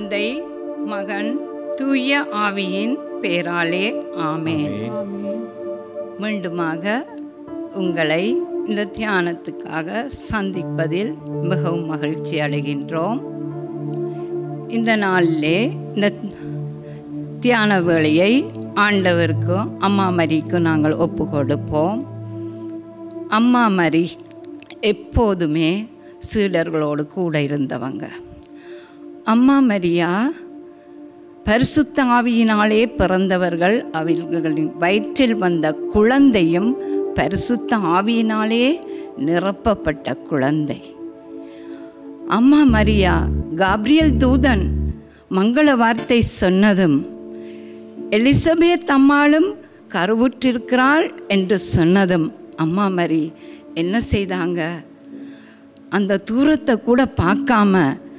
தந்தை மகன் தூய ஆவியின் பேராலே ஆமென் மீண்டுமாக உங்களை இந்த தியானத்துக்காக சந்திப்பதில் மிகவும் மகிழ்ச்சி அடைகின்றோம் இந்த நாளிலே இந்த தியான வேளையை ஆண்டவருக்கும் அம்மா மரிக்கும் நாங்கள் ஒப்பு கொடுப்போம் அம்மா மரி எப்போதுமே சீடர்களோடு கூட இருந்தவங்க அம்மா மரியா பரிசுத்த ஆவியினாலே பிறந்தவர்கள் அவர்களின் வயிற்றில் வந்த குழந்தையும் பரிசுத்த ஆவியினாலே நிரப்பப்பட்ட குழந்தை அம்மா மரியா காப்ரியல் தூதன் மங்கள வார்த்தை சொன்னதும் எலிசபெத் அம்மாளும் கருவுற்றிருக்கிறாள் என்று சொன்னதும் அம்மா மரி என்ன செய்தாங்க அந்த தூரத்தை கூட பார்க்காம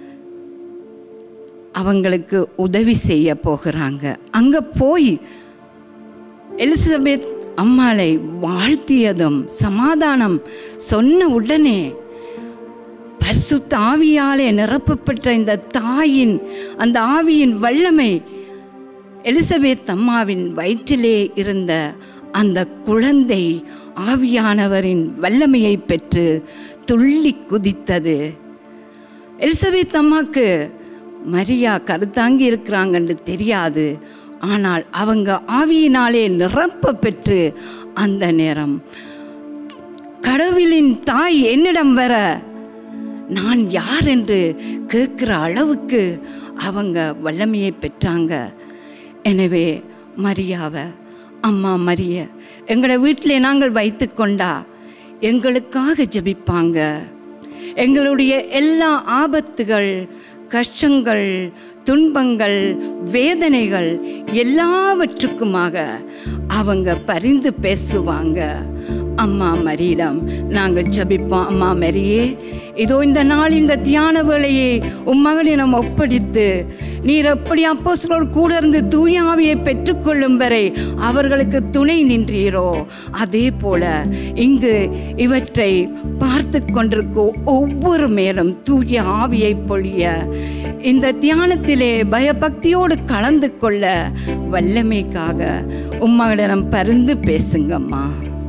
அவங்களுக்கு உதவி செய்ய போகிறாங்க அங்கே போய் எலிசபெத் அம்மாளை வாழ்த்தியதும் சமாதானம் சொன்ன உடனே பரிசுத்த ஆவியாலே நிரப்பப்பட்ட இந்த தாயின் அந்த ஆவியின் வல்லமை எலிசபெத் அம்மாவின் வயிற்றிலே இருந்த அந்த குழந்தை ஆவியானவரின் வல்லமையை பெற்று துள்ளி குதித்தது எலிசபெத் அம்மாக்கு மரியா கருத்தாங்கி இருக்கிறாங்கன்னு தெரியாது ஆனால் அவங்க ஆவியினாலே நிரப்ப பெற்று அந்த நேரம் கடவுளின் தாய் என்னிடம் வர நான் யார் என்று கேட்குற அளவுக்கு அவங்க வல்லமையை பெற்றாங்க எனவே மரியாவை அம்மா மரிய எங்களை வீட்டிலே நாங்கள் வைத்து கொண்டா எங்களுக்காக ஜெபிப்பாங்க எங்களுடைய எல்லா ஆபத்துகள் கஷ்டங்கள் துன்பங்கள் வேதனைகள் எல்லாவற்றுக்குமாக அவங்க பரிந்து பேசுவாங்க அம்மா மரியிடம் நாங்கள் ஜபிப்போம் அம்மா மரியே இதோ இந்த நாள் இந்த தியான வேளையை உன் மகனிடம் ஒப்படைத்து நீர் எப்படி அப்போ கூட இருந்து தூய ஆவியை பெற்றுக்கொள்ளும் வரை அவர்களுக்கு துணை நின்றீரோ அதே போல இங்கு இவற்றை பார்த்து கொண்டிருக்கும் ஒவ்வொரு மேலும் தூய ஆவியை பொழிய இந்த தியானத்திலே பயபக்தியோடு கலந்து கொள்ள வல்லமைக்காக உம்மகளிடம் பரிந்து பேசுங்கம்மா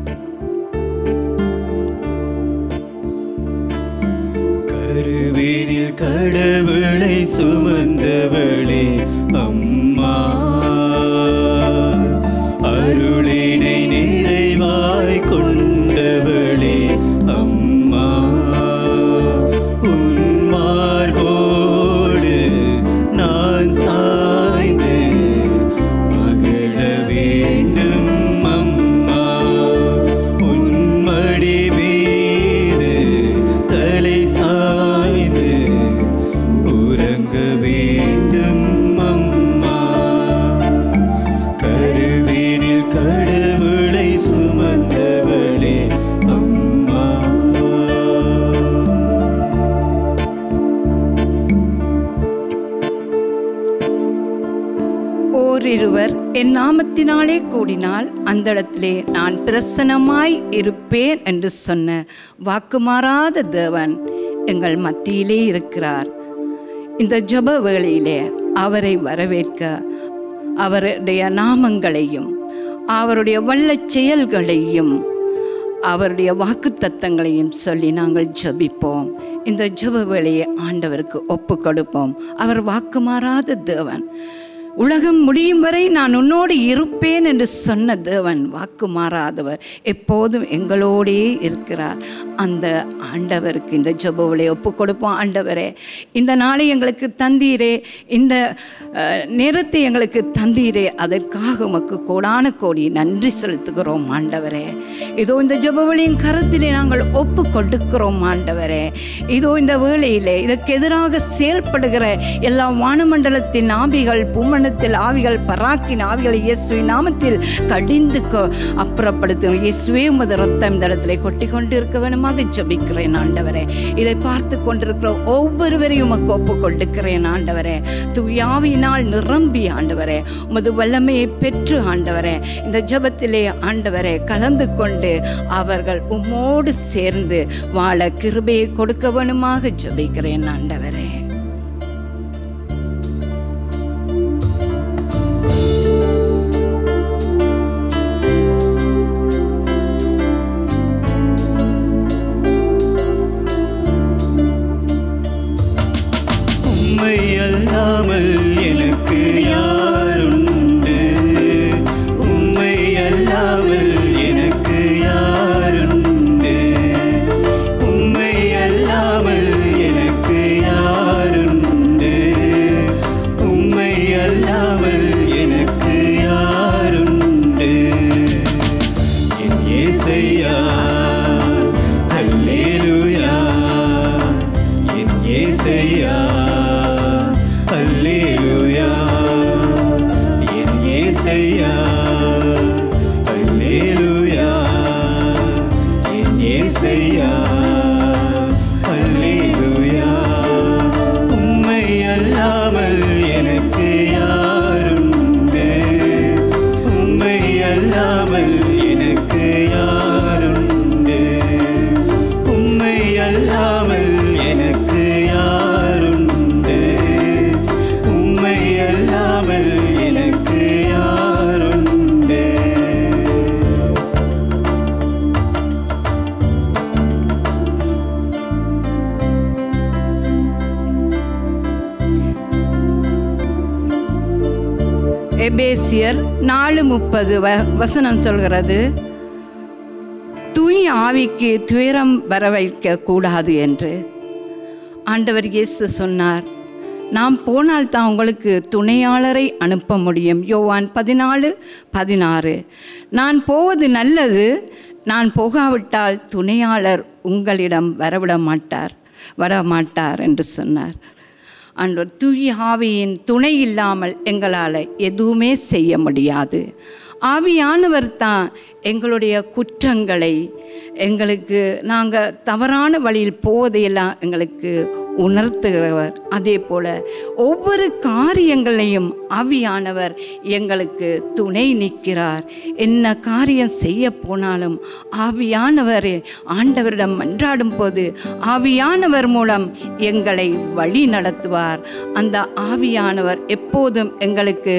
கருவேனில் கடவுளை சுமந்தவளே அம்மா அருளினை நிறைவாய் கொண்டவளே அம்மா உன் மார்போடு நான் சாய்ந்து மகிழ வேண்டும் அம்மா உன் மடி மீது தலை சாய்ந்து உறங்க வேண்டும் அம்மா கருவேனில் கடவுளை சுமந்தவளே அம்மா ஓரிருவர் என் நாமத்தினாலே கூடினால் அந்த இடத்திலே நான் பிரசனமாய் இருப்பேன் என்று சொன்ன வாக்குமாறாத தேவன் எங்கள் மத்தியிலே இருக்கிறார் இந்த ஜப வேளையிலே அவரை வரவேற்க அவருடைய நாமங்களையும் அவருடைய வல்லச் செயல்களையும் அவருடைய வாக்குத்தத்தங்களையும் சொல்லி நாங்கள் ஜெபிப்போம் இந்த ஜெப வேளையை ஆண்டவருக்கு ஒப்பு கொடுப்போம் அவர் வாக்கு மாறாத தேவன் உலகம் முடியும் வரை நான் உன்னோடு இருப்பேன் என்று சொன்ன தேவன் வாக்கு மாறாதவர் எப்போதும் எங்களோடே இருக்கிறார் அந்த ஆண்டவருக்கு இந்த ஜெபவளை ஒப்பு கொடுப்போம் ஆண்டவரே இந்த நாளை எங்களுக்கு தந்தீரே இந்த அஹ், நேரத்தை எங்களுக்கு தந்தீரே அதற்காக உமக்கு கோடான கோடி நன்றி செலுத்துகிறோம் ஆண்டவரே இதோ இந்த ஜெபவழியின் கருத்திலே நாங்கள் ஒப்பு கொடுக்கிறோம் ஆண்டவரே இதோ இந்த வேளையிலே இதற்கு எதிராக செயல்படுகிற எல்லா வானமண்டலத்தின் ஆவிகள் பூமண்டத்தில் ஆவிகள் பராக்கின் ஆவிகளை இயேசுவின் நாமத்தில் கடிந்து கொ- அப்புறப்படுத்தும் இயேசுவே உமது ரத்தம் இந்த இடத்துல கொட்டி கொண்டு இருக்க வேணுமாக ஜபிக்கிறேன் ஆண்டவரே இதை பார்த்து கொண்டிருக்கிற ஒவ்வொருவரையும் உமக்கு ஒப்பு கொடுக்கிறேன் ஆண்டவரே தூயாவினால் நிரம்பி ஆண்டவரே உமது வல்லமையை பெற்று ஆண்டவரே இந்த ஜெபத்திலே ஆண்டவரே கலந்து கொண்டு அவர்கள் உம்மோடு சேர்ந்து வாழ கிருபையை கொடுக்க வேணுமாக ஜெபிக்கிறேன் ஆண்டவரே ஏசையா அல்லேலூயா என் ஏசையா அல்லேலூயா என் ஏசையா அல்லேலூயா என் ஏசையா அல்லேலூயா உம்மை அல்லாமல் எனக்கு யாருண்டு உம்மை அல்லாமல் எனக்கு யாருண்டு உம்மை அல்லாமல் எனக்கு யாருண்டு உம்மை அல்லாமல் எனக்கு யாருண்டு எபேசியர் நாலு முப்பது வ வசனம் சொல்கிறது தூய் ஆவிக்கு துயரம் வர வைக்க கூடாது என்று ஆண்டவர் இயேசு சொன்னார் நாம் போனால் தான் உங்களுக்கு துணையாளரை அனுப்ப முடியும் யோவான் பதினாலு பதினாறு நான் போவது நல்லது நான் போகாவிட்டால் துணையாளர் உங்களிடம் வரவிட மாட்டார் வர மாட்டார் என்று சொன்னார் ஆண்டவர் தூய ஆவியின் துணை இல்லாமல் எங்களால் எதுவுமே செய்ய முடியாது ஆவியானவர் தான் எங்களுடைய குற்றங்களை எங்களுக்கு நாங்கள் தவறான வழியில் போவதையெல்லாம் எங்களுக்கு உணர்த்துகிறவர் அதே போல் ஒவ்வொரு காரியங்களையும் ஆவியானவர் எங்களுக்கு துணை நிற்கிறார் என்ன காரியம் செய்ய போனாலும் ஆவியானவர் ஆண்டவரிடம் மன்றாடும் போது ஆவியானவர் மூலம் எங்களை வழி நடத்துவார் அந்த ஆவியானவர் எப்போதும் எங்களுக்கு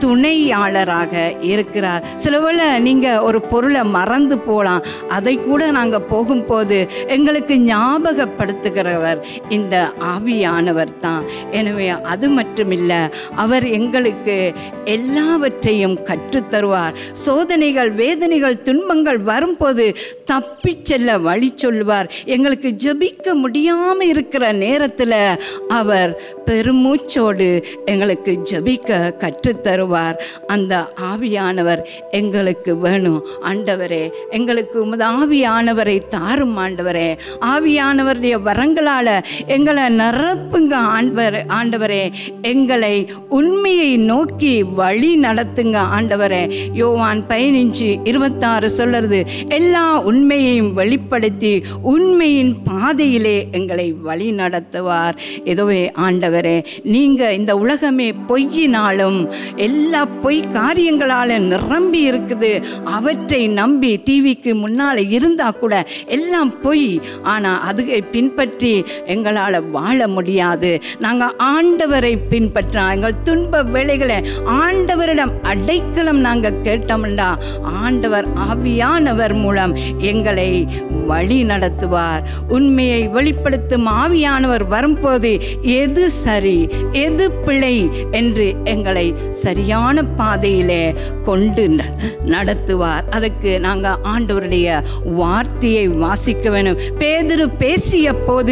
துணையாளராக இருக்கிறார் சிலவேளை நீங்கள் ஒரு பொருளை மறந்து போகலாம் அதை கூட நாங்கள் போகும்போது எங்களுக்கு ஞாபகப்படுத்துகிறவர் இந்த ஆவியானவர் தான் எனவே அது மட்டுமில்ல அவர் எங்களுக்கு எல்லாவற்றையும் கற்றுத்தருவார் சோதனைகள் வேதனைகள் துன்பங்கள் வரும்போது தப்பிச் செல்ல வழி சொல்வார் எங்களுக்கு ஜெபிக்க முடியாமல் இருக்கிற நேரத்தில் அவர் பெருமூச்சோடு எங்களுக்கு ஜெபிக்க கற்றுத்தருவார் அந்த ஆவியானவர் எங்களுக்கு வேணும் ஆண்டவரே எங்களுக்கு உமது ஆவியானவரை தாரும் ஆண்டவரே ஆவியானவருடைய வரங்களால் எங்களை நிரப்புங்க ஆண்டவர் ஆண்டவரே எங்களை உண்மையை நோக்கி வழி நடத்துங்க ஆண்டவரே யோவான் பதினஞ்சு இருபத்தாறு சொல்லுறது எல்லா உண்மையையும் வெளிப்படுத்தி உண்மையின் பாதையிலே எங்களை வழி நடத்துவார் இதுவே ஆண்டவரே நீங்கள் இந்த உலகமே பொய்யினாலும் எல்லா பொய் காரியங்களால் நிரம்பி இருக்குது அவற்றை நம்பி டிவிக்கு முன்னால் இருந்தால் கூட எல்லாம் பொய் ஆனால் அதுகை பின்பற்றி எங்களால் வாழ முடியாது நாங்கள் ஆண்டவரை பின்பற்றோம் எங்கள் துன்ப வேலைகளை ஆண்டவரிடம் அடைக்கலம் நாங்கள் கேட்டோம்டா ஆண்டவர் ஆவியானவர் மூலம் எங்களை வழி நடத்துவார் உண்மையை வெளிப்படுத்தும் ஆவியானவர் வரும்போது எது சரி எது பிழை என்று எங்களை சரியான பாதையிலே கொண்டு ந- நடத்துவார் அதுக்கு நாங்கள் ஆண்டவருடைய வார்த்தையை வாசிக்க வேணும் பேதுரு பேசிய போது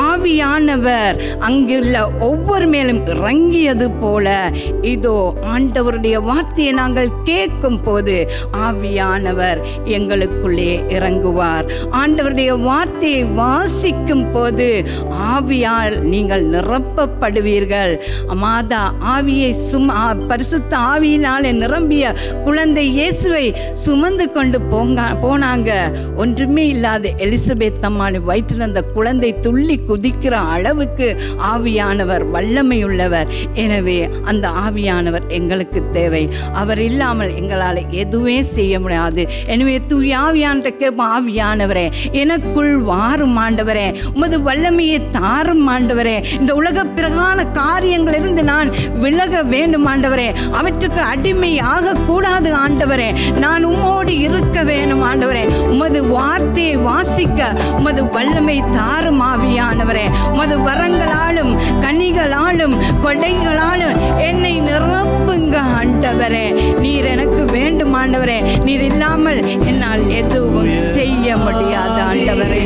ஆவியானவர் அங்குள்ள ஒவ்வொரு மேலும் இறங்கியது போல இதோ ஆண்டவருடைய வார்த்தையை நாங்கள் கேட்கும் போது ஆவியானவர் எங்களுக்குள்ளே இறங்குவார் ஆண்டவருடைய வார்த்தையை வாசிக்கும் போது ஆவியால் நீங்கள் நிரப்பப்படுவீர்கள் மாதா ஆவியை சும் ஆ- பரிசுத்த ஆவியினாலே நிரம்பிய குழந்தை இயேசுவை சுமந்து கொண்டு போங்க போனாங்க ஒன்றுமே இல்லாத எலிசபெத் அம்மாள் வயிற்றில் அந்த குழந்தை துள்ளி குதிக்கிற அளவுக்கு ஆவியானவர் வல்லமை உள்ளவர் எனவே அந்த ஆவியானவர் எங்களுக்கு தேவை அவர் இல்லாமல் எங்களால் எதுவுமே செய்ய முடியாது எனவே தூய் ஆவியான்ற கேட்போம் ஆவியானவரே எனக்குள் வாரும் ஆண்டவரே உமது வல்லமையை தாரும் ஆண்டவரே இந்த உலக பிரகான காரியங்களிலிருந்து நான் விலக வேண்டும் ஆண்டவரே அவற்றுக்கு அடிமை ஆகக்கூடாது ஆண்டவரே நான் உம்மோடு இருக்க வேண்டும் ஆண்டவரே உமது வார்த்தையை வாசிக்க உமது வல்லமை தாரும் ஆவியானவரே உமது வரங்களாலும் கனிகளாலும் கொடைகளாலும் என்னை நிரப்புங்க ஆண்டவரே நீர் எனக்கு வேண்டும் ஆண்டவரே நீர் இல்லாமல் என்னால் எதுவும் செய்ய முடியாது ஆண்டவரே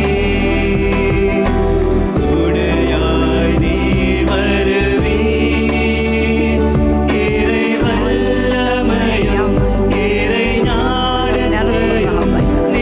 துணையாய் நீர் வருவீர். இறை வல்லமையும் இறை ஞானத்தையும்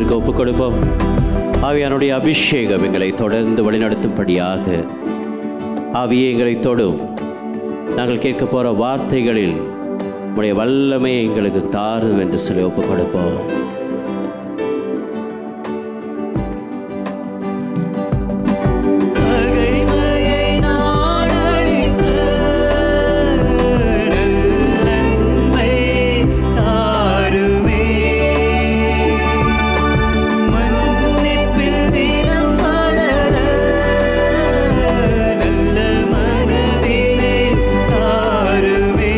நாங்கள் ஒப்புக் கொடுப்போம் ஆவியானுடைய அபிஷேகம் எங்களை தொடர்ந்து வழிநடத்தும்படியாக ஆவியே எங்களை தொடும் நாங்கள் கேட்க போகிற வார்த்தைகளில் உடைய வல்லமை எங்களுக்கு தாரும் என்று சொல்லி ஒப்புக் கொடுப்போம் பகைமையை நாடழித்த நல்லன்மை தாருமே மன்னிப்பில் தினம் படர நல்ல மனதினை தாருமே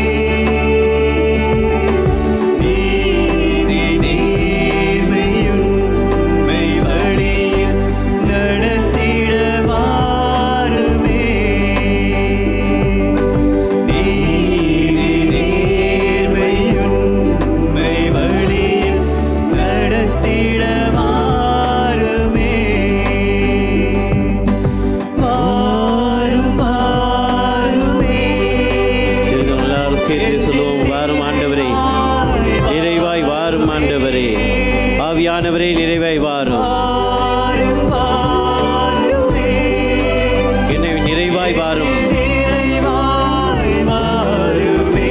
நீதி நேர்மையுண்மை வழியில் நடத்திட வாருமே நீதி நேர்மையுண்மை வழியில் நடத்திட வாருமே வாரும் வாருமே இருந்தவங்க எல்லாரும் சேர்த்து சொல்லுவோம் வாரும் ஆண்டவரே நிறைவாய் வாரும் ஆண்டவரே ஆவியானவரே நிறைவாய் வாரும் வாரும் வாருமே என்னை நிறைவாய் வாரும் நிறைவாய் வாருமே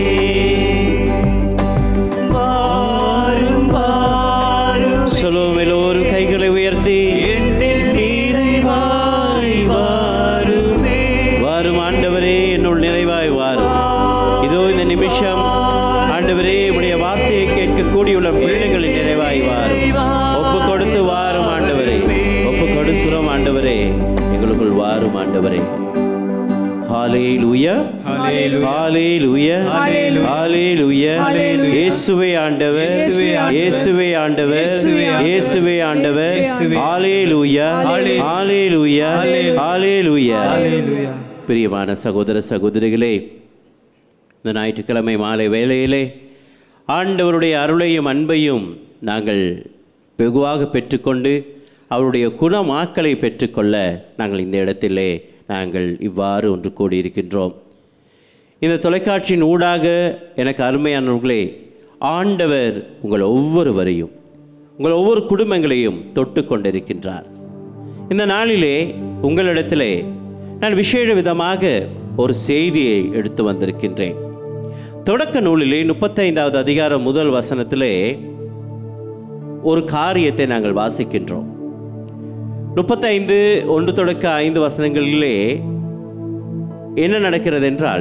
வாரும் வாருமே சொல்லுவோம் எல்லோரும் கைகளை உயர்த்தி என்னில் நிறைவாய் வாருமே வாரும் ஆண்டவரே என்னுள் நிறைவாய் வாரும் இதோ இந்த நிமிஷம் ஆண்டவரே உடைய வார்த்தையை கேட்க கூடியுள்ள பிள்ளைகளின் நிறைவாய் வாரும் ஒப்பு கொடுத்து வாரும் ஆண்டவரே ஒப்பு கொடுக்கிறோம் ஆண்டவரே எங்களுக்குள் வாரும் ஆண்டவரே ஹalleluya ஹalleluya ஹalleluya இயேசுவே ஆண்டவர் இயேசுவே ஆண்டவர் இயேசுவே ஆண்டவர் ஹalleluya ஹalleluya ஹalleluya பிரியமான சகோதர சகோதரிகளே இந்த ஞாயிற்றுக்கிழமை மாலை வேளையிலே ஆண்டவருடைய அருளையும் அன்பையும் நாங்கள் வெகுவாக பெற்றுக்கொண்டு அவருடைய குணமாக்களை பெற்றுக்கொள்ள நாங்கள் இந்த இடத்திலே நாங்கள் இவ்வாறு ஒன்று கூடியிருக்கின்றோம் இந்த தொலைக்காட்சியின் ஊடாக எனக்கு அருமையானவர்களே ஆண்டவர் உங்கள் ஒவ்வொருவரையும் உங்கள் ஒவ்வொரு குடும்பங்களையும் தொட்டு கொண்டிருக்கின்றார் இந்த நாளிலே உங்களிடத்திலே நான் விசேட விதமாக ஒரு செய்தியை எடுத்து வந்திருக்கின்றேன் தொடக்க நூலிலே முப்பத்தைந்தாவது அதிகாரம் முதல் வசனத்திலே ஒரு காரியத்தை நாங்கள் வாசிக்கின்றோம் முப்பத்தைந்து ஒன்று தொடக்க ஐந்து வசனங்களிலே என்ன நடக்கிறது என்றால்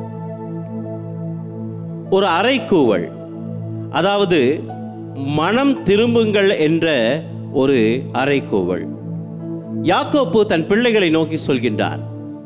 ஒரு அறைக்கூவல் அதாவது மனம் திரும்புங்கள் என்ற ஒரு அறைக்கூவல் யாக்கோப்பு தன் பிள்ளைகளை நோக்கி சொல்கின்றார்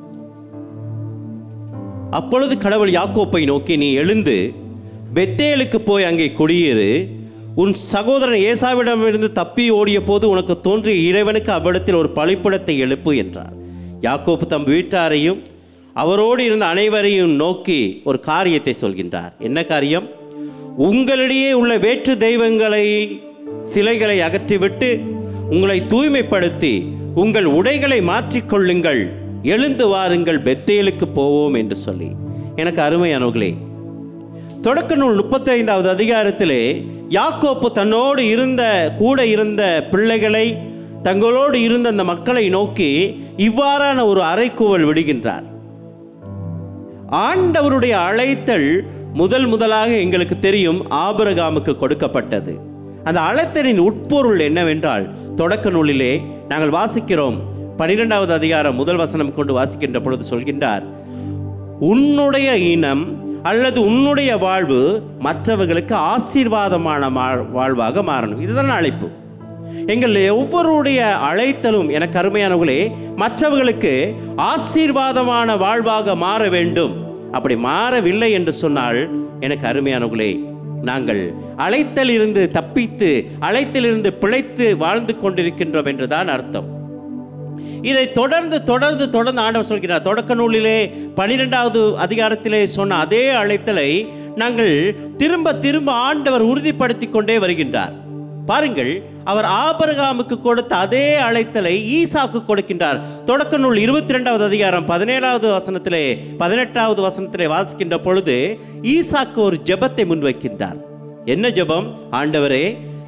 அப்பொழுது கடவுள் யாக்கோப்பை நோக்கி நீ எழுந்து பெத்தேலுக்கு போய் அங்கே குடியேறு உன் சகோதரன் ஏசாவிடமிருந்து தப்பி ஓடிய போது உனக்கு தோன்றிய இறைவனுக்கு அவ்விடத்தில் ஒரு பழிப்பிடத்தை எழுப்பு என்றார் யாக்கோப்பு தம் வீட்டாரையும் அவரோடு இருந்த அனைவரையும் நோக்கி ஒரு காரியத்தை சொல்கின்றார் என்ன காரியம் உங்களிடையே உள்ள வேற்று தெய்வங்களை சிலைகளை அகற்றிவிட்டு உங்களை தூய்மைப்படுத்தி உங்கள் உடைகளை மாற்றிக்கொள்ளுங்கள் எழுந்து வாருங்கள் பெத்தேலுக்கு போவோம் என்று சொல்லி எனக்கு அருமையானவர்களே தொடக்க நூல் முப்பத்தைந்தாவது அதிகாரத்திலே யாக்கோப்பு தன்னோடு இருந்த கூட இருந்த பிள்ளைகளை தங்களோடு இருந்த அந்த மக்களை நோக்கி இவ்வாறான ஒரு அறைக்கூவல் விடுகின்றார் ஆண்டவருடைய அழைத்தல் முதல் முதலாக எங்களுக்கு தெரியும் ஆபிரகாமுக்கு கொடுக்கப்பட்டது அந்த அழைத்தலின் உட்பொருள் என்னவென்றால் தொடக்க நூலிலே நாங்கள் வாசிக்கிறோம் பனிரெண்டாவது அதிகாரம் முதல் வசனம் கொண்டு வாசிக்கின்ற பொழுது சொல்கின்றார் உன்னுடைய இனம் அல்லது உன்னுடைய வாழ்வு மற்றவர்களுக்கு ஆசீர்வாதமான மா- வாழ்வாக மாறணும் இதுதான் அழைப்பு எங்கள் ஒவ்வொருடைய அழைத்தலும் எனக்கு அருமையானவர்களே மற்றவர்களுக்கு ஆசீர்வாதமான வாழ்வாக மாற வேண்டும் அப்படி மாறவில்லை என்று சொன்னால் எனக்கு அருமையானவர்களே நாங்கள் அழைத்தல் இருந்து தப்பித்து அழைத்திலிருந்து பிழைத்து வாழ்ந்து கொண்டிருக்கின்றோம் என்றுதான் அர்த்தம் இதை தொடர்ந்து தொடர்ந்து தொடர்ந்து ஆண்டவர் சொல்கிறார் தொடக்க நூலிலே பனிரெண்டாவது அதிகாரத்திலே சொன்ன அதே அழைத்தலை நாங்கள் திரும்ப திரும்ப ஆண்டவர் உறுதிப்படுத்தி கொண்டே வருகின்றார் பாருங்கள் அவர் ஆபரகாமுக்கு கொடுத்த அதே அழைத்தலை ஈசாக்கு கொடுக்கின்றார் தொடக்க நூல் இருபத்தி ரெண்டாவது அதிகாரம் பதினேழாவது வசனத்திலே பதினெட்டாவது வசனத்திலே வாசிக்கின்ற பொழுது ஈசாக்கு ஒரு ஜெபத்தை முன்வைக்கின்றார் என்ன ஜெபம் ஆண்டவரே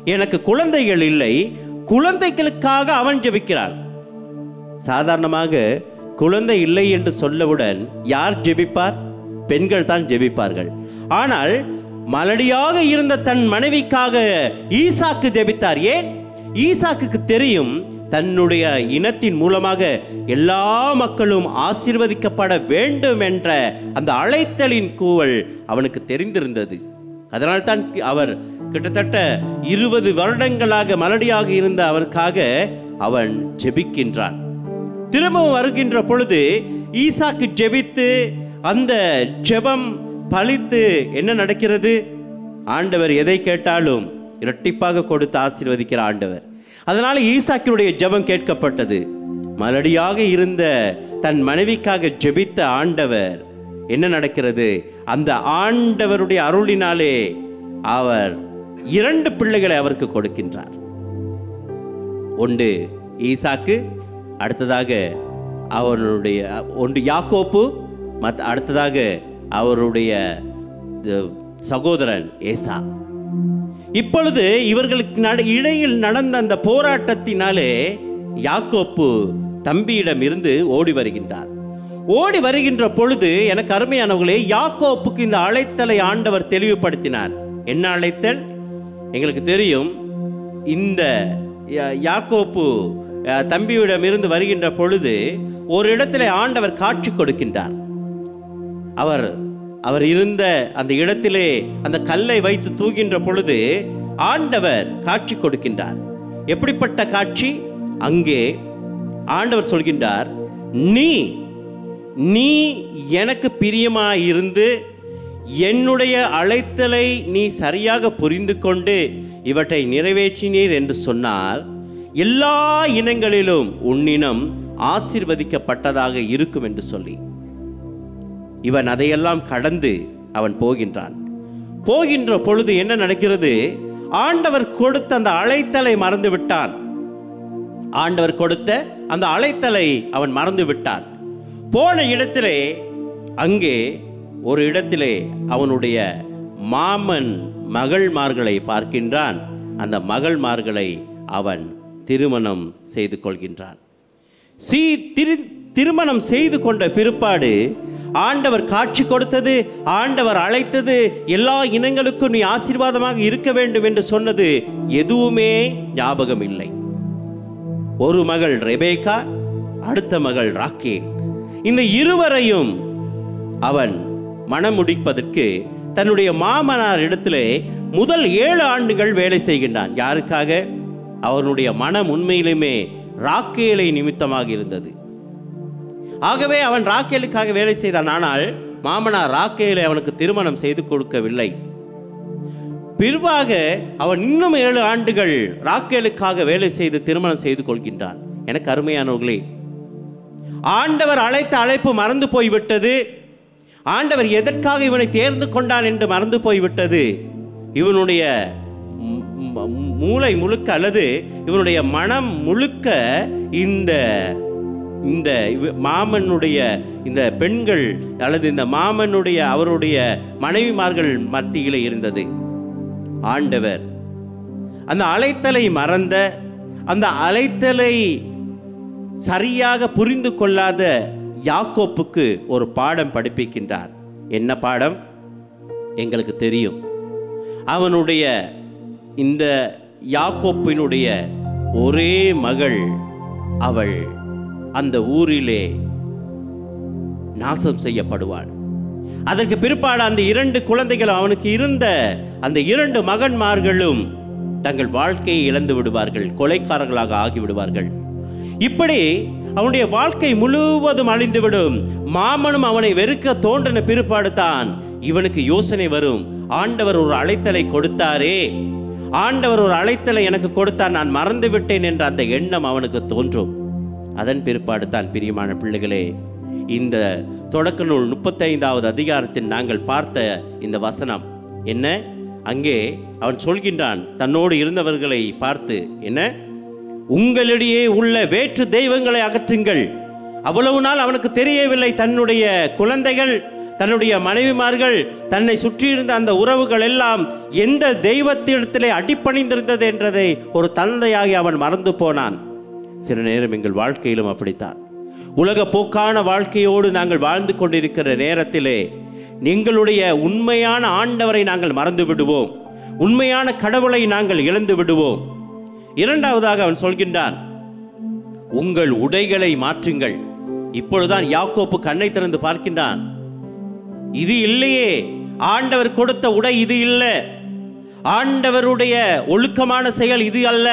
எனக்கு குழந்தைகள் இல்லை குழந்தைகளுக்காக அவன் ஜெபிக்கிறான் சாதாரணமாக குழந்தை இல்லை என்று சொல்லவுடன் யார் ஜெபிப்பார் பெண்கள் தான் ஜெபிப்பார்கள் ஆனால் மலடியாக இருந்த தன் மனைவிக்காக ஈசாக்கு ஜெபித்தார் ஏன் ஈசாக்குக்கு தெரியும் தன்னுடைய இனத்தின் மூலமாக எல்லா மக்களும் ஆசீர்வதிக்கப்பட வேண்டும் என்ற அந்த அழைத்தலின் கூவல் அவனுக்கு தெரிந்திருந்தது அதனால் தான் அவர் கிட்டத்தட்ட இருபது வருடங்களாக மலடியாக இருந்த அவருக்காக அவன் ஜெபிக்கின்றான் திரும்பவும் வருகின்ற பொழுது ஈசாக்கு ஜெபித்து அந்த ஜெபம் பலித்து என்ன நடக்கிறது ஆண்டவர் எதை கேட்டாலும் இரட்டிப்பாக கொடுத்து ஆசீர்வதிக்கிற ஆண்டவர் அதனால ஈசாக்கினுடைய ஜெபம் கேட்கப்பட்டது மலடியாக இருந்த தன் மனைவிக்காக ஜெபித்த ஆண்டவர் என்ன நடக்கிறது அந்த ஆண்டவருடைய அருளினாலே அவர் இரண்டு பிள்ளைகளை அவருக்கு கொடுக்கின்றார் ஒன்று ஈசாக்கு அடுத்ததாக அவனுடைய ஒன்று யாக்கோப்பு மத் அடுத்ததாக அவருடைய அஹ், சகோதரன் ஏசா இப்பொழுது இவர்களுக்கு நட இடையில் நடந்த அந்த போராட்டத்தினாலே யாக்கோப்பு தம்பியிடம் இருந்து ஓடி வருகின்றார் ஓடி வருகின்ற பொழுது எனக்கு அருமையானவர்களே யாக்கோப்புக்கு இந்த அழைத்தலை ஆண்டவர் தெளிவுபடுத்தினார் என்ன அழைத்தல் எங்களுக்கு தெரியும் இந்த யா- யாக்கோப்பு அஹ், தம்பியிடம் இருந்து வருகின்ற பொழுது ஒரு இடத்துல ஆண்டவர் காட்சி கொடுக்கின்றார் அவர் அவர் இருந்த அந்த இடத்திலே அந்த கல்லை வைத்து தூகின்ற பொழுது ஆண்டவர் காட்சி கொடுக்கின்றார் எப்படிப்பட்ட காட்சி அங்கே ஆண்டவர் சொல்கின்றார் நீ நீ எனக்கு பிரியமாயிருந்து என்னுடைய அழைத்தலை நீ சரியாக புரிந்து கொண்டு இவற்றை நிறைவேற்றினீர் என்று சொன்னால் எல்லா இனங்களிலும் உன்னினம் ஆசீர்வதிக்கப்பட்டதாக இருக்கும் என்று சொல்லி இவன் அதையெல்லாம் கடந்து அவன் போகின்றான் போகின்ற பொழுது என்ன நடக்கிறது ஆண்டவர் கொடுத்த அந்த அழைத்தலை மறந்து விட்டான் ஆண்டவர் கொடுத்த அந்த அழைத்தலை அவன் மறந்து விட்டான் போன இடத்திலே அங்கே ஒரு இடத்திலே அவனுடைய மாமன் மகள்மார்களை பார்க்கின்றான் அந்த மகள்மார்களை அவன் திருமணம் செய்து கொள்கின்றான் சீ திரு திருமணம் செய்து கொண்ட பிற்பாடு ஆண்டவர் காட்சி கொடுத்தது ஆண்டவர் அழைத்தது எல்லா இனங்களுக்கும் நீ ஆசீர்வாதமாக இருக்க வேண்டும் என்று சொன்னது எதுவுமே ஞாபகம் இல்லை ஒரு மகள் ரெபேக்கா அடுத்த மகள் ராக்கேல் இந்த இருவரையும் அவன் மணமுடிப்பதற்கு தன்னுடைய மாமனார் இடத்திலே முதல் ஏழு ஆண்டுகள் வேலை செய்கின்றான் யாருக்காக அவனுடைய மனம் உண்மையிலுமே ராக்கேலை நிமித்தமாக இருந்தது ஆகவே அவன் ராக்கேலுக்காக வேலை செய்தான் ஆனால் மாமனார் ராக்கேலை அவனுக்கு திருமணம் செய்து கொடுக்கவில்லை பிற்பாக அவன் இன்னும் ஏழு ஆண்டுகள் ராக்கேலுக்காக வேலை செய்து திருமணம் செய்து கொள்கின்றான் எனக்கு அருமையானவர்களே ஆண்டவர் அழைத்த அழைப்பு மறந்து போய்விட்டது ஆண்டவர் எதற்காக இவனை தேர்ந்து கொண்டான் என்று மறந்து போய்விட்டது இவனுடைய ம், ம், மூளை முழுக்க அல்லது இவனுடைய மனம் முழுக்க இந்த இந்த இவ- மாமனுடைய இந்த பெண்கள் அல்லது இந்த மாமனுடைய அவருடைய மனைவிமார்கள் மத்தியிலே இருந்தது ஆண்டவர் அந்த அழைத்தலை மறந்த அந்த அழைத்தலை சரியாக புரிந்து கொள்ளாத யாக்கோப்புக்கு ஒரு பாடம் படிப்பிக்கின்றார் என்ன பாடம் எங்களுக்கு தெரியும் அவனுடைய இந்த யாக்கோப்பினுடைய ஒரே மகள் அவள் அந்த ஊரிலே நாசம் செய்யப்படுவாள் அதற்கு பிற்பாடு அந்த இரண்டு குழந்தைகள் அவனுக்கு இருந்த அந்த இரண்டு மகன்மார்களும் தங்கள் வாழ்க்கையை இழந்து விடுவார்கள் கொலைக்காரர்களாக ஆகிவிடுவார்கள் இப்படி அவனுடைய வாழ்க்கை முழுவதும் அழிந்துவிடும் மாமனும் அவனை வெறுக்க தோன்றின பிற்பாடு தான் இவனுக்கு யோசனை வரும் ஆண்டவர் ஒரு அழைத்தலை கொடுத்தாரே ஆண்டவர் ஒரு அழைத்தலை எனக்கு கொடுத்தார் நான் மறந்து விட்டேன் என்ற அந்த எண்ணம் அவனுக்கு தோன்றும் அதன் பிற்பாடு தான் பிரியமான பிள்ளைகளே இந்த தொடக்க நூல் முப்பத்தைந்தாவது அதிகாரத்தில் நாங்கள் பார்த்த இந்த வசனம் என்ன அங்கே அவன் சொல்கின்றான் தன்னோடு இருந்தவர்களை பார்த்து என்ன உங்களிடையே உள்ள வேற்று தெய்வங்களை அகற்றுங்கள் அவ்வளவு நாள் அவனுக்கு தெரியவில்லை தன்னுடைய குழந்தைகள் தன்னுடைய மனைவிமார்கள் தன்னை சுற்றியிருந்த அந்த உறவுகள் எல்லாம் எந்த தெய்வத்திடத்திலே அடிப்பணிந்திருந்தது என்றதை ஒரு தந்தையாகி அவன் மறந்து போனான் சில நேரம் எங்கள் வாழ்க்கையிலும் அப்படித்தான் உலக போக்கான வாழ்க்கையோடு நாங்கள் வாழ்ந்து கொண்டிருக்கிற நேரத்திலே எங்களுடைய உண்மையான ஆண்டவரை நாங்கள் மறந்து விடுவோம் உண்மையான கடவுளை நாங்கள் இழந்து விடுவோம் இரண்டாவதாக அவன் சொல்கின்றான் உங்கள் உடைகளை மாற்றுங்கள் இப்பொழுதுதான் யாக்கோப்பு கண்ணை திறந்து பார்க்கின்றான் இது இல்லையே ஆண்டவர் கொடுத்த உடை இது இல்லை ஆண்டவருடைய ஒழுக்கமான செயல் இது அல்ல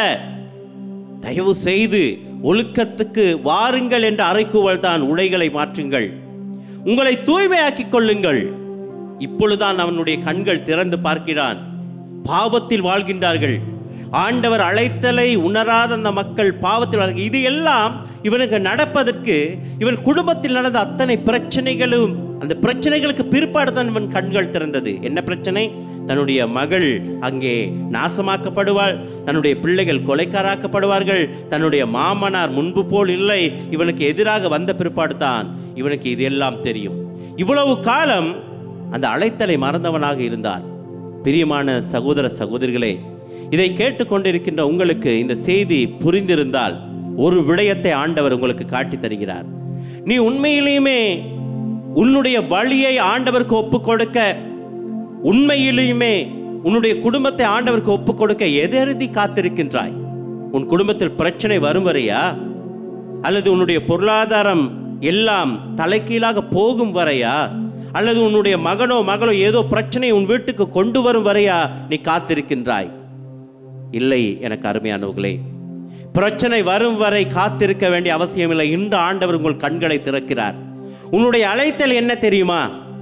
தயவு செய்து ஒழுக்கத்துக்கு வாருங்கள் என்ற அறைக்கூவல் தான் உடைகளை மாற்றுங்கள் உங்களை தூய்மையாக்கிக் கொள்ளுங்கள் இப்பொழுதுதான் அவனுடைய கண்கள் திறந்து பார்க்கிறான் பாவத்தில் வாழ்கின்றார்கள் ஆண்டவர் அழைத்தலை உணராத அந்த மக்கள் பாவத்தில் வாழ்க இது எல்லாம் இவனுக்கு நடப்பதற்கு இவன் குடும்பத்தில் நடந்த அத்தனை பிரச்சனைகளும் அந்த பிரச்சனைகளுக்கு பிற்பாடு தான் இவன் கண்கள் திறந்தது என்ன பிரச்சனை தன்னுடைய மகள் அங்கே நாசமாக்கப்படுவாள் தன்னுடைய பிள்ளைகள் கொலைக்காராக்கப்படுவார்கள் தன்னுடைய மாமனார் முன்பு போல் இல்லை இவனுக்கு எதிராக வந்த பிற்பாடு தான் இவனுக்கு இது எல்லாம் தெரியும் இவ்வளவு காலம் அந்த அழைத்தலை மறந்தவனாக இருந்தான் பிரியமான சகோதர சகோதரிகளே இதை கேட்டுக்கொண்டிருக்கின்ற உங்களுக்கு இந்த செய்தி புரிந்திருந்தால் ஒரு விடயத்தை ஆண்டவர் உங்களுக்கு காட்டி தருகிறார் நீ உண்மையிலேயுமே உன்னுடைய வழியை ஆண்டவருக்கு ஒப்புக் கொடுக்க உண்மையிலேயுமே உன்னுடைய குடும்பத்தை ஆண்டவருக்கு ஒப்புக் கொடுக்க எதெருதி காத்திருக்கின்றாய் உன் குடும்பத்தில் பிரச்சனை வரும் வரையா அல்லது உன்னுடைய பொருளாதாரம் எல்லாம் தலைகீழாக போகும் வரையா அல்லது உன்னுடைய மகனோ மகளோ ஏதோ பிரச்சனை உன் வீட்டுக்கு கொண்டு வரும் வரையா நீ காத்திருக்கின்றாய் இல்லை எனக்கு அருமையானவர்களே பிரச்சனை வரும் வரை காத்திருக்க வேண்டிய அவசியமில்லை இன்று ஆண்டவர் உங்கள் கண்களை திறக்கிறார் உன்னுடைய அழைத்தல் என்ன தெரியுமா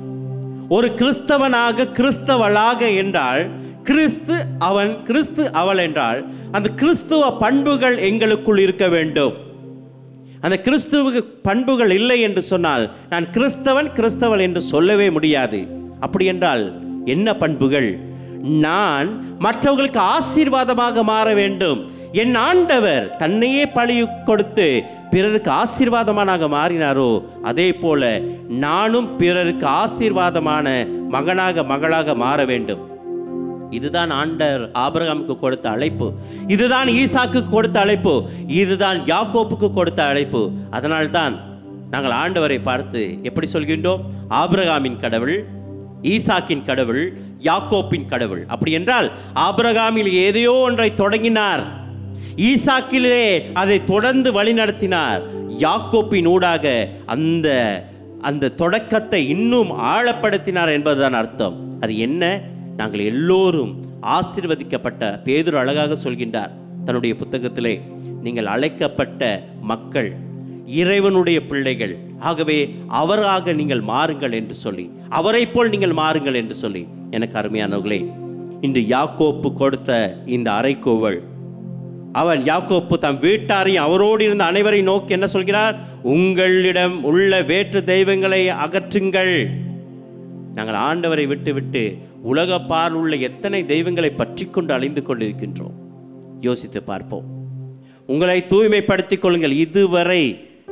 ஒரு கிறிஸ்தவனாக கிறிஸ்தவளாக என்றால் கிறிஸ்து அவன் கிறிஸ்து அவள் என்றால் அந்த கிறிஸ்துவ பண்புகள் எங்களுக்குள் இருக்க வேண்டும் அந்த கிறிஸ்துவ பண்புகள் இல்லை என்று சொன்னால் நான் கிறிஸ்தவன் கிறிஸ்தவள் என்று சொல்லவே முடியாது அப்படி என்றால் என்ன பண்புகள் நான் மற்றவர்களுக்கு ஆசீர்வாதமாக மாற வேண்டும் என் ஆண்டவர் தன்னையே பழி கொடுத்து பிறருக்கு ஆசீர்வாதமானாக மாறினாரோ அதே போல நானும் பிறருக்கு ஆசீர்வாதமான மகனாக மகளாக மாற வேண்டும் இதுதான் ஆண்டர் ஆபிரகாமுக்கு கொடுத்த அழைப்பு இதுதான் ஈசாக்கு கொடுத்த அழைப்பு இதுதான் யாக்கோப்புக்கு கொடுத்த அழைப்பு அதனால்தான் நாங்கள் ஆண்டவரை பார்த்து எப்படி சொல்கின்றோம் ஆபிரகாமின் கடவுள் ஈசாக்கின் கடவுள் யாக்கோப்பின் கடவுள் அப்படி என்றால் ஆபிரகாமில் ஏதையோ ஒன்றை தொடங்கினார் ஈசாக்கிலே அதை தொடர்ந்து வழிநடத்தினார் யாக்கோப்பின் ஊடாக அந்த அந்த தொடக்கத்தை இன்னும் ஆழப்படுத்தினார் என்பதுதான் அர்த்தம் அது என்ன நாங்கள் எல்லோரும் ஆசீர்வதிக்கப்பட்ட பேதுரு அழகாக சொல்கின்றார் தன்னுடைய புத்தகத்திலே நீங்கள் அழைக்கப்பட்ட மக்கள் இறைவனுடைய பிள்ளைகள் ஆகவே அவராக நீங்கள் மாறுங்கள் என்று சொல்லி அவரைப் போல் நீங்கள் மாறுங்கள் என்று சொல்லி எனக்கு அருமையானவர்களே இன்று யாக்கோப்பு கொடுத்த இந்த அறைகோவல் அவன் யாக்கோப்பு தம் வீட்டாரையும் அவரோடு இருந்த அனைவரை நோக்கி என்ன சொல்கிறார் உங்களிடம் உள்ள வேற்று தெய்வங்களை அகற்றுங்கள் நாங்கள் ஆண்டவரை விட்டு விட்டு உலக பால் உள்ள எத்தனை தெய்வங்களை பற்றி கொண்டு அழிந்து கொண்டிருக்கின்றோம் யோசித்து பார்ப்போம் உங்களை தூய்மைப்படுத்திக் கொள்ளுங்கள் இதுவரை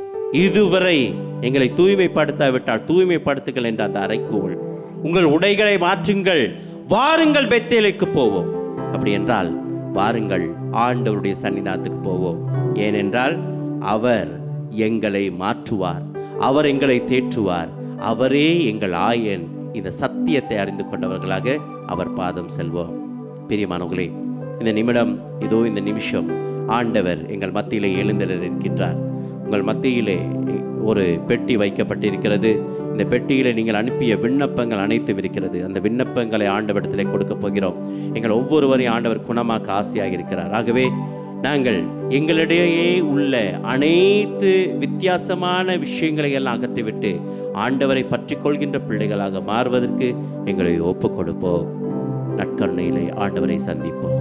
இதுவரை எங்களை தூய்மைப்படுத்தாவிட்டால் தூய்மைப்படுத்துங்கள் என்ற அந்த அறைக்கூவல் உங்கள் உடைகளை மாற்றுங்கள் வாருங்கள் பெத்தேலுக்கு போவோம் அப்படி என்றால் வாருங்கள் ஆண்டவருடைய சன்னிதானத்துக்கு போவோம் ஏனென்றால் அவர் எங்களை மாற்றுவார் அவர் எங்களை தேற்றுவார் அவரே எங்கள் ஆயன் இந்த சத்தியத்தை அறிந்து கொண்டவர்களாக அவர் பாதம் செல்வோம் பிரியமானவர்களே இந்த நிமிடம் இதோ இந்த நிமிஷம் ஆண்டவர் எங்கள் மத்தியிலே எழுந்தனர் இருக்கின்றார் உங்கள் மத்தியிலே ஒரு பெட்டி வைக்கப்பட்டிருக்கிறது இந்த பெட்டியிலே நீங்கள் அனுப்பிய விண்ணப்பங்கள் அனைத்தும் இருக்கிறது அந்த விண்ணப்பங்களை ஆண்டவரிடத்திலே கொடுக்க போகிறோம் எங்கள் ஒவ்வொருவரையும் ஆண்டவர் குணமாக்க ஆசையாக இருக்கிறார் ஆகவே நாங்கள் எங்களிடையே உள்ள அனைத்து வித்தியாசமான விஷயங்களை எல்லாம் அகற்றிவிட்டு ஆண்டவரை பற்றி கொள்கின்ற பிள்ளைகளாக மாறுவதற்கு எங்களை ஒப்புக் கொடுப்போம் நற்கருணையிலே ஆண்டவரை சந்திப்போம்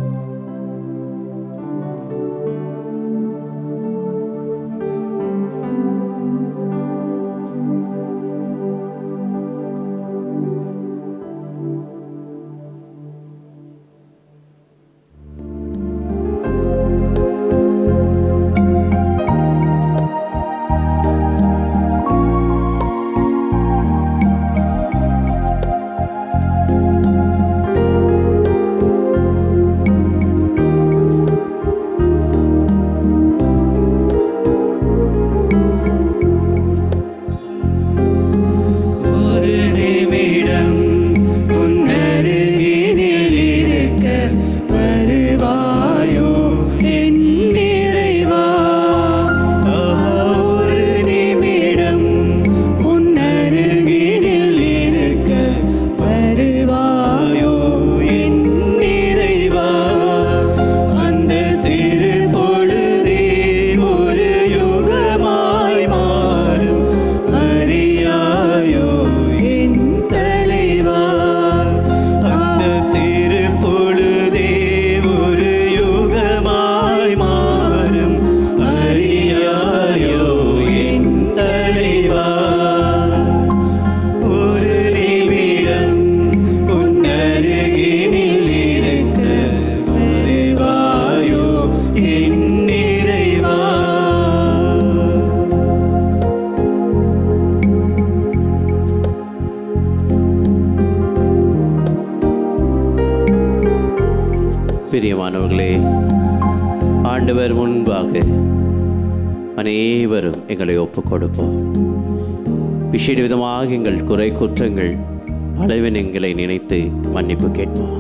பிரியமானவர்களே ஆண்டவர் முன்பாக அனைவரும் எங்களை ஒப்புக் கொடுப்போம் விசேட விதமாக எங்கள் குறை குற்றங்கள் பலவீனங்களை நினைத்து மன்னிப்பு கேட்போம்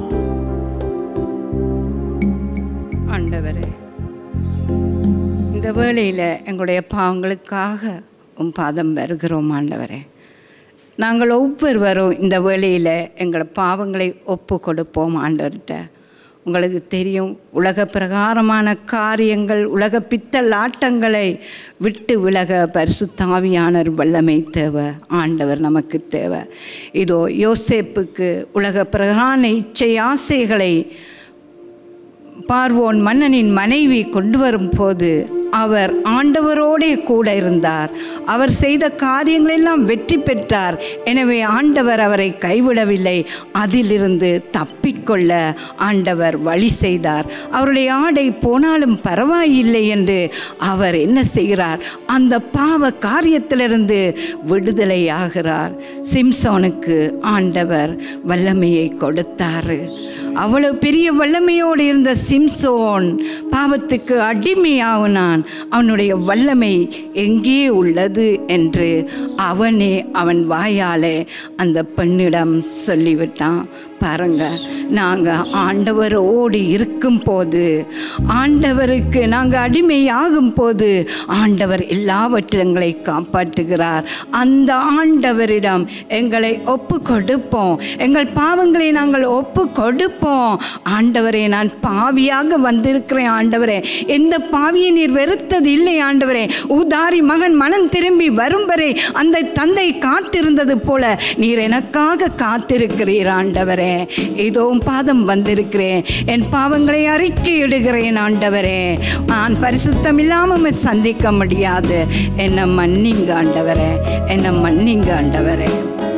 ஆண்டவரே இந்த வேளையில் எங்களுடைய பாவங்களுக்காக உம் பாதம் வருகிறோம் ஆண்டவரே நாங்கள் ஒவ்வொருவரும் இந்த வேளையில் எங்கள் பாவங்களை ஒப்பு கொடுப்போம் ஆண்டவர்கிட்ட உங்களுக்கு தெரியும் உலக பிரகாரமான காரியங்கள் உலக பித்தல் ஆட்டங்களை விட்டு விலக பரிசுத்தாவியானர் வல்லமை தேவை ஆண்டவர் நமக்கு தேவை இதோ யோசேப்புக்கு உலக பிரகான இச்சை ஆசைகளை பார்வோன் மன்னனின் மனைவி கொண்டு வரும்போது அவர் ஆண்டவரோடே கூட இருந்தார் அவர் செய்த காரியங்களெல்லாம் வெற்றி பெற்றார் எனவே ஆண்டவர் அவரை கைவிடவில்லை அதிலிருந்து தப்பிக்கொள்ள ஆண்டவர் வழி செய்தார் அவருடைய ஆடை போனாலும் பரவாயில்லை என்று அவர் என்ன செய்கிறார் அந்த பாவ காரியத்திலிருந்து விடுதலை ஆகிறார் சிம்சோனுக்கு ஆண்டவர் வல்லமையை கொடுத்தார் அவ்வளவு பெரிய வல்லமையோடு இருந்த சிம்சோன் பாவத்துக்கு அடிமையாகினான் அவனுடைய வல்லமை எங்கே உள்ளது என்று அவனே அவன் வாயாலே அந்த பெண்ணிடம் சொல்லிவிட்டான் பாருங்க நாங்கள் ஆண்டவரோடு இருக்கும் போது ஆண்டவருக்கு நாங்கள் அடிமையாகும் போது ஆண்டவர் எல்லாவற்றங்களை காப்பாற்றுகிறார் அந்த ஆண்டவரிடம் எங்களை ஒப்பு கொடுப்போம் எங்கள் பாவங்களை நாங்கள் ஒப்பு கொடுப்போம் ஆண்டவரே நான் பாவியாக வந்திருக்கிறேன் ஆண்டவரே எந்த பாவியை நீர் வெறுத்தது இல்லை ஆண்டவரே உதாரி மகன் மனம் திரும்பி வரும் வரை அந்த தந்தை காத்திருந்தது போல நீர் எனக்காக காத்திருக்கிறீர் ஆண்டவரே இதோ உம் பாதம் வந்திருக்கிறேன் என் பாவங்களை அறிக்கையிடுகிறேன் ஆண்டவரே நான் பரிசுத்தம் இல்லாமல் சந்திக்க முடியாது என்னை மன்னிங்க ஆண்டவரே என்னை மன்னிங்க ஆண்டவரே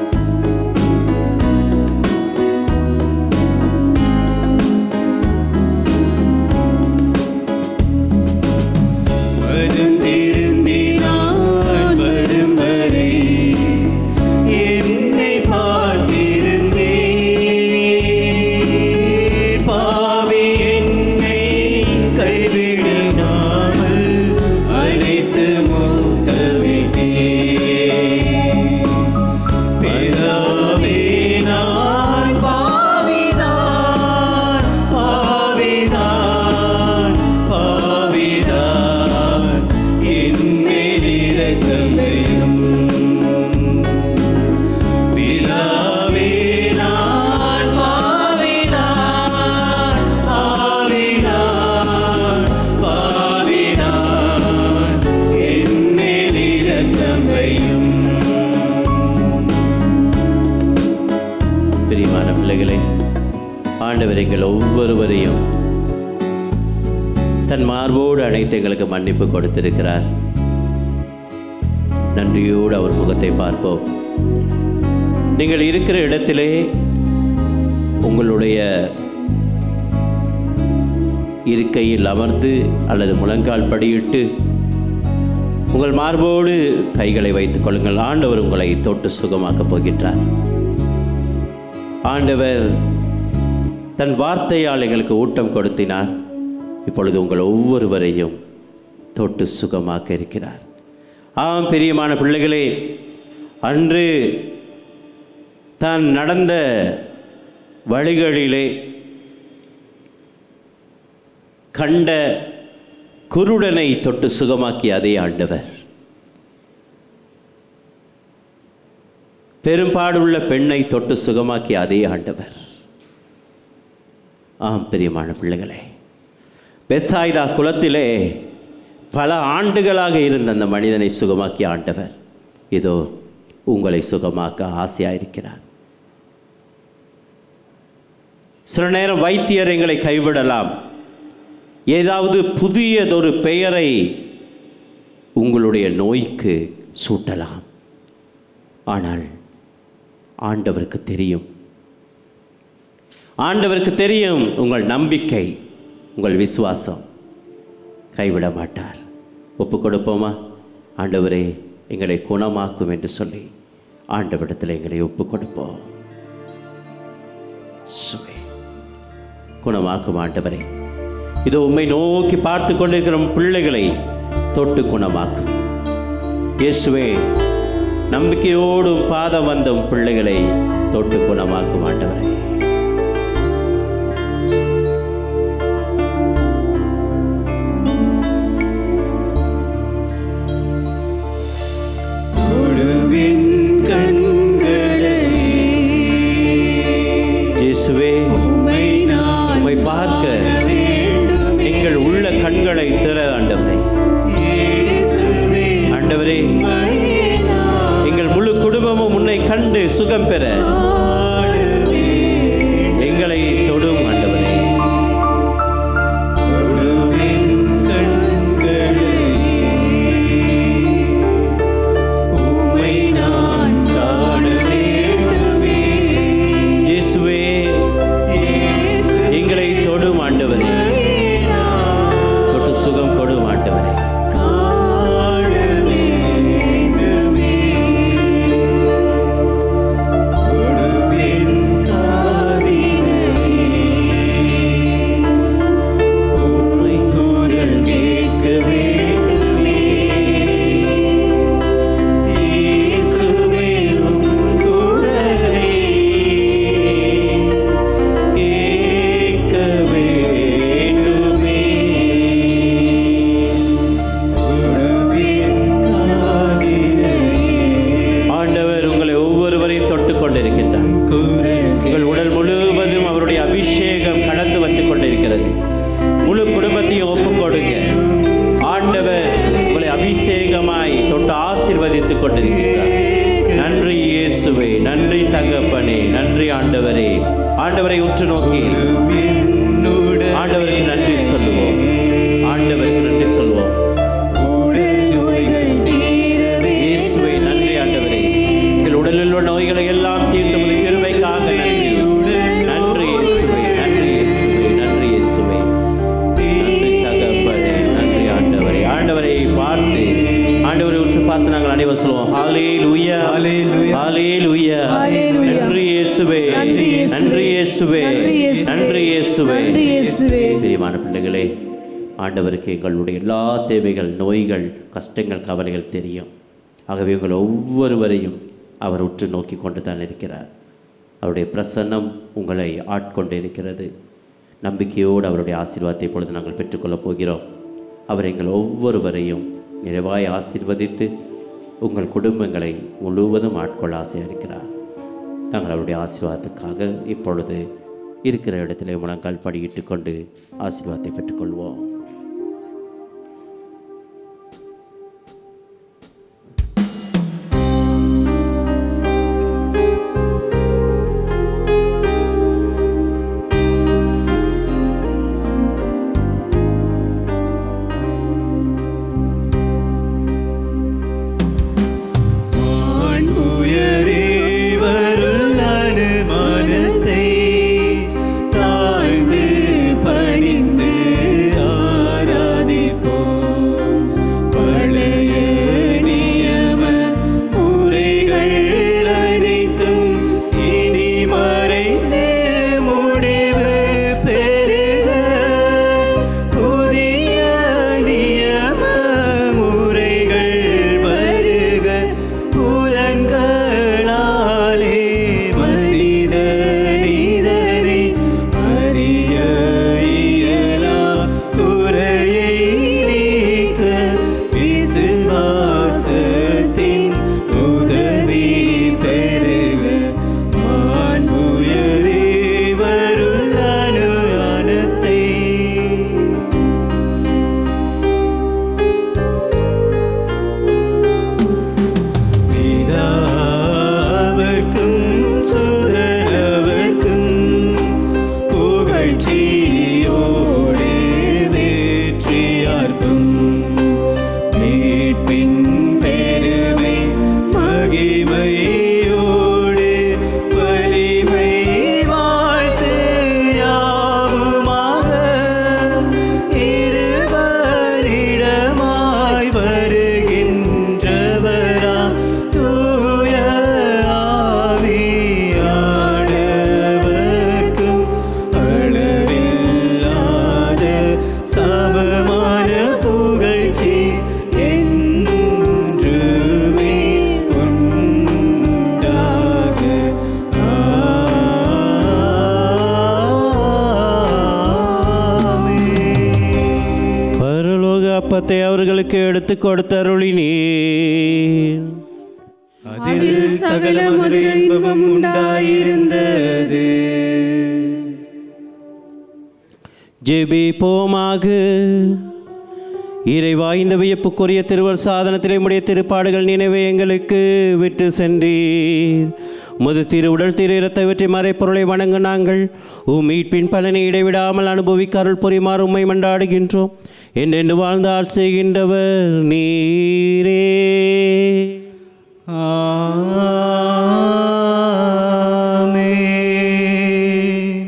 வருந்திருந்தி நான் வரும் வரை என்னை பார்த்திருந்தே பாவி என்னை கைவிடாமல் அழைத்து முத்தமிட்டே பிதாவே நான் பாவிதான் பாவிதான் பாவிதான் என்னில் இரக்கம் வேணும் பிதாவே நான் பாவிதான் பாவிதான் பாவிதான் என்னில் இரக்கம் வேணும் பிரியமான பிள்ளைகளே ஆண்டவர் எங்கள் ஒவ்வொருவரையும் தன் மார்போடு அனைத்து எங்களுக்கு மன்னிப்பு கொடுத்திருக்கிறார் நன்றியோடு அவர் முகத்தை பார்ப்போம் நீங்கள் இருக்கிற இடத்திலே உங்களுடைய இருக்கையில் அமர்ந்து அல்லது முழங்கால் படியிட்டு உங்கள் மார்போடு கைகளை வைத்துக் கொள்ளுங்கள் ஆண்டவர் உங்களை தொட்டு சுகமாக்கப் போகின்றார் ஆண்டவர் தன் வார்த்தையால் எங்களுக்கு ஊட்டம் கொடுத்தினார் இப்பொழுது உங்கள் ஒவ்வொருவரையும் தொட்டு சுகமாக்க இருக்கிறார் ஆம் பிரியமான பிள்ளைகளே அன்று தான் நடந்த வழிகளிலே கண்ட குருடனை தொட்டு சுகமாக்கிய அதே ஆண்டவர் பெரும்பாடுள்ள பெண்ணை தொட்டு சுகமாக்கிய அதே ஆண்டவர் ஆம் பிரியமான பிள்ளைகளே பெத்சாய்தா குலத்திலே பல ஆண்டுகளாக இருந்த அந்த மனிதனை சுகமாக்கிய ஆண்டவர் இதோ உங்களை சுகமாக்க ஆசையாயிருக்கிறார் சில நேரம் வைத்தியர் எங்களை கைவிடலாம் ஏதாவது புதியதொரு பெயரை உங்களுடைய நோய்க்கு சூட்டலாம் ஆனால் ஆண்டவருக்கு தெரியும் ஆண்டவருக்கு தெரியும் உங்கள் நம்பிக்கை உங்கள் விசுவாசம் கைவிட மாட்டார் ஒப்பு கொடுப்போமா ஆண்டவரே எங்களை குணமாக்கும் என்று சொல்லி ஆண்டவரிடத்தில் எங்களை ஒப்பு கொடுப்போம் சுவே குணமாக்கும் ஆண்டவரே இதோ உம்மை நோக்கி பார்த்து கொண்டிருக்கிற உம் பிள்ளைகளை தொட்டு குணமாக்கும் இயேசுவே நம்பிக்கையோடும் பாதம் வந்த உம் பிள்ளைகளை தொட்டு குணமாக்கும் ஆண்டவரே தொழுவின் கண்களே இயேசுவே உம்மை நான் உம்மை பார்க்க வேண்டுமே எங்கள் உள்ள கண்களை திற ஆண்டவரே இயேசுவே ஆண்டவரே உம்மையே நான் எங்கள் முழு குடும்பமும் உன்னை கண்டு சுகம் பெற எங்களை தொடும் ஆண்டவரே தொழுவின் கண்களே உம்மை நான் காண வேண்டுமே இயேசுவே இயேசுவே எங்களை தொடும் ஆண்டவரே நான் தொட்டு சுகம் கொடும் ஆண்டவரே காண வேண்டுமே தொழுவின் காதிலே உம்மை குரல் கேட்க வேண்டுமே இயேசுவே உம் குரலை கேட்க வேண்டுமே தொழுவின் காதிலே ஆண்டவர் உங்களை ஒவ்வொருவரையும் தொட்டு கொண்டிருக்கின்றார் குரல் உங்கள் உடல் முழுவதும் அவருடைய அபிஷேகம் கடந்து வந்து கொண்டிருக்கிறது முழு குடும்பத்தையும் ஒப்புக் கொடுங்க ஆண்டவர் உங்களை அபிஷேகமாய் தொட்டு ஆசீர்வதித்துக் கொண்டிருக்கிறார் நன்றி இயேசுவே நன்றி தகப்பனே நன்றி ஆண்டவரே ஆண்டவரை உற்று நோக்கி என்னுடைய ஆண்டவருக்கு நன்றி சொல்லுவோம் ஆண்டவருக்கு நன்றி சொல்லுவோம் உடல் நோய்கள் தீரவே இயேசுவே நன்றி ஆண்டவரே எங்கள் உடலில் உள்ள நோய்களை எல்லாம் தீர்த்து உமது கிருபைக்காக நன்றி நன்றி இயேசுவே நன்றி இயேசுவே நன்றி இயேசுவே நன்றி தகப்பனே நன்றி ஆண்டவரே ஆண்டவரை பார்த்து ஆண்டவரை உற்று பார்த்து நாங்கள் அனைவரும் சொல்லுவோம் ஹாலே லூயா ஹalleluya. ஹாலே லூயா ஹalleluya. நன்றி இயேசுவே நன்றி இயேசுவே. நன்றி இயேசுவே நன்றி இயேசுவே. நன்றி இயேசுவே நன்றி இயேசுவே பிரியமான பிள்ளைகளே ஆண்டவருக்கு எங்களுடைய எல்லா தேவைகள் நோய்கள் கஷ்டங்கள் கவலைகள் தெரியும் ஆகவே உங்கள் ஒவ்வொருவரையும் அவர் உற்று நோக்கி கொண்டு தான் இருக்கிறார் அவருடைய பிரசன்னம் உங்களை ஆட்கொண்டு இருக்கிறது நம்பிக்கையோடு அவருடைய ஆசீர்வாதத்தை இப்பொழுது நாங்கள் பெற்றுக்கொள்ளப் போகிறோம் அவர் எங்கள் ஒவ்வொருவரையும் நிறைவாய் ஆசீர்வதித்து உங்கள் குடும்பங்களை முழுவதும் ஆட்கொள்ள ஆசையாக இருக்கிறார் நாங்கள் அவருடைய ஆசீர்வாதத்துக்காக இப்பொழுது இருக்கிற இடத்திலே முழங்கால் படியிட்டு கொண்டு ஆசீர்வாதத்தை பெற்றுக்கொள்வோம் வான் உயரே வருள் அனுமானத்தை தாழ்ந்து பணிந்து அப்பத்தை அவர்களுக்கு எடுத்து கொடுத்தருளினீர் அதில் சகல மது இன்பமும் உண்டாயிருந்தது ஜெபிப்போமாக இறைவா இந்த வியப்புக்குரிய திருவர் சாதனத்திலே உடைய திருப்பாடுகள் நினைவை எங்களுக்கு விட்டு சென்றீர் முது திரு உடல் திரு இரத்தை வெற்றி மறைப்பொருளை வணங்க நாங்கள் உம் மீட்பின் பலனை இடைவிடாமல் அனுபவிக்க அருள் புரிமாறு உம்மை மண்டாடுகின்றோம் என்றென்று வாழ்ந்து ஆட்சி செய்கின்றவர் நீரே ஆமென்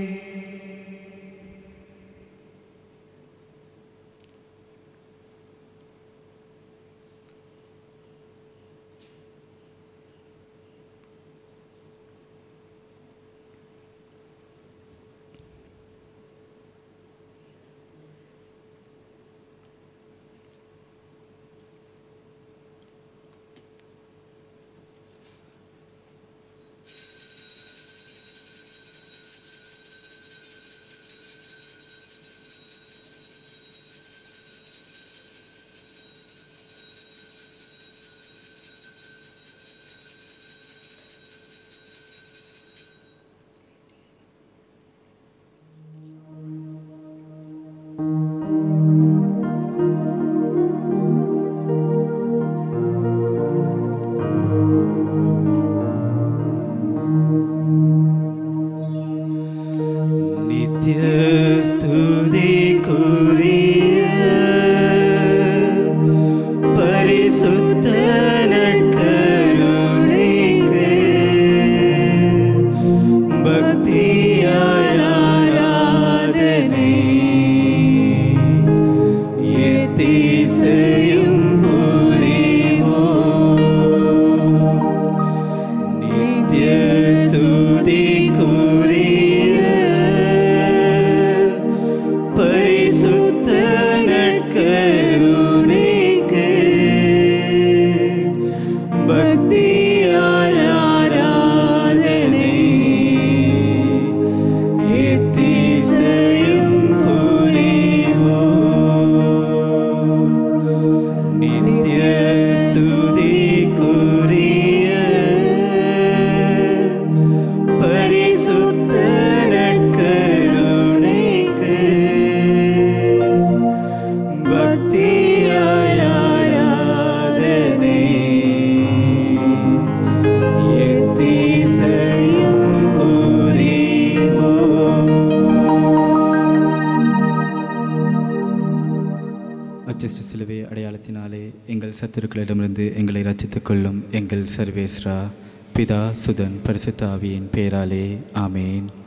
நித்ய ஸ்துதிக்குரிய பரிசுத்த நற்கருணைக்கு பக்தியால் ஆராதனை எத்திசையும் புரிவோம் நித்ய ஸ்துதிக்குரிய பரிசுத்த நற்கருணைக்கு பக்தியால் ஆராதனை எத்திசையும் புரிவோம் நித்ய ஸ்துதிக்குரிய பரிசுத்த நற்கருணைக்கு பக்தியாய் ஆராதனை எத்திசையும் புரிவோம் அச்சிஷ்ட சிலுவை அடையாளத்தினாலே எங்கள் சத்துருக்களிடமிருந்து எங்களை ரட்சித்துக் கொள்ளும் எங்கள் சர்வேஸ்ரா பிதா சுதன் பரிசுத்த ஆவியின் பேராலே ஆமேன்